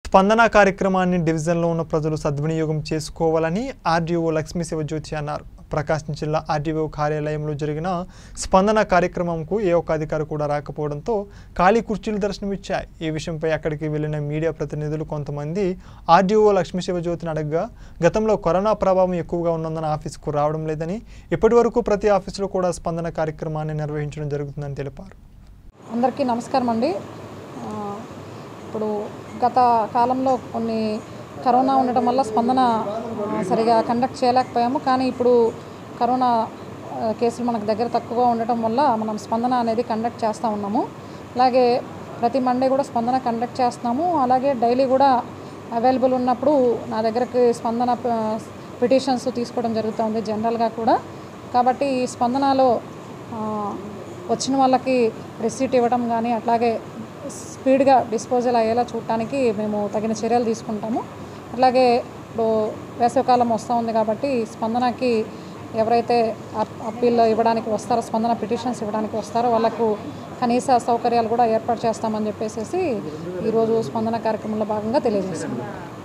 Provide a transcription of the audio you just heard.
స్పందన కార్యక్రమాన్ని డివిజన్లో ఉన్న ప్రజలు సద్వినియోగం చేసుకోవాలని ఆర్డీఓ లక్ష్మీ శివజ్యోతి అన్నారు ప్రకాశం జిల్లా ఆర్డీఓ కార్యాలయంలో జరిగిన స్పందన కార్యక్రమంకు ఏ ఒక్క అధికారి కూడా రాకపోవడంతో ఖాళీ కుర్చీలు దర్శనమిచ్చాయి ఈ విషయంపై అక్కడికి వెళ్లిన మీడియా ప్రతినిధులు కొంతమంది ఆర్డీఓ లక్ష్మీ శివజ్యోతిని అడగగా గతంలో కరోనా ప్రభావం ఎక్కువగా ఉన్నందున ఆఫీసుకు రావడం లేదని ఇప్పటి వరకు ప్రతి ఆఫీసులో కూడా స్పందన కార్యక్రమాన్ని నిర్వహించడం జరుగుతుందని తెలిపారు అందరికీ నమస్కారం అండి ఆ, ఇప్పుడు గత కాలంలో కొన్ని కరోనా ఉండటం వల్ల స్పందన ఆ, సరిగా కండక్ట్ చేయలేకపోయాము కానీ ఇప్పుడు కరోనా ఆ, కేసులు మనకు దగ్గర తక్కువగా ఉండటం వల్ల మనం స్పందన అనేది కండక్ట్ చేస్తూ ఉన్నాము అలాగే ప్రతి మండే కూడా స్పందన కండక్ట్ చేస్తున్నాము అలాగే డైలీ కూడా అవైలబుల్ ఉన్నప్పుడు నా దగ్గరకు స్పందన పిటిషన్స్ తీసుకోవడం జరుగుతుంది జనరల్గా కూడా కాబట్టి ఈ స్పందనలో ఆ, వచ్చిన వాళ్ళకి రిసీట్ ఇవ్వడం కానీ అట్లాగే స్పీడ్గా డిస్పోజల్ అయ్యేలా చూడటానికి మేము తగిన చర్యలు తీసుకుంటాము అట్లాగే ఇప్పుడు వేసవికాలం వస్తూ ఉంది కాబట్టి స్పందనకి ఎవరైతే అప్- అప్పీల్ ఇవ్వడానికి వస్తారో స్పందన పిటిషన్స్ ఇవ్వడానికి వస్తారో వాళ్ళకు కనీస సౌకర్యాలు కూడా ఏర్పాటు చేస్తామని చెప్పేసి ఈరోజు స్పందన కార్యక్రమంలో భాగంగా తెలియజేస్తున్నాం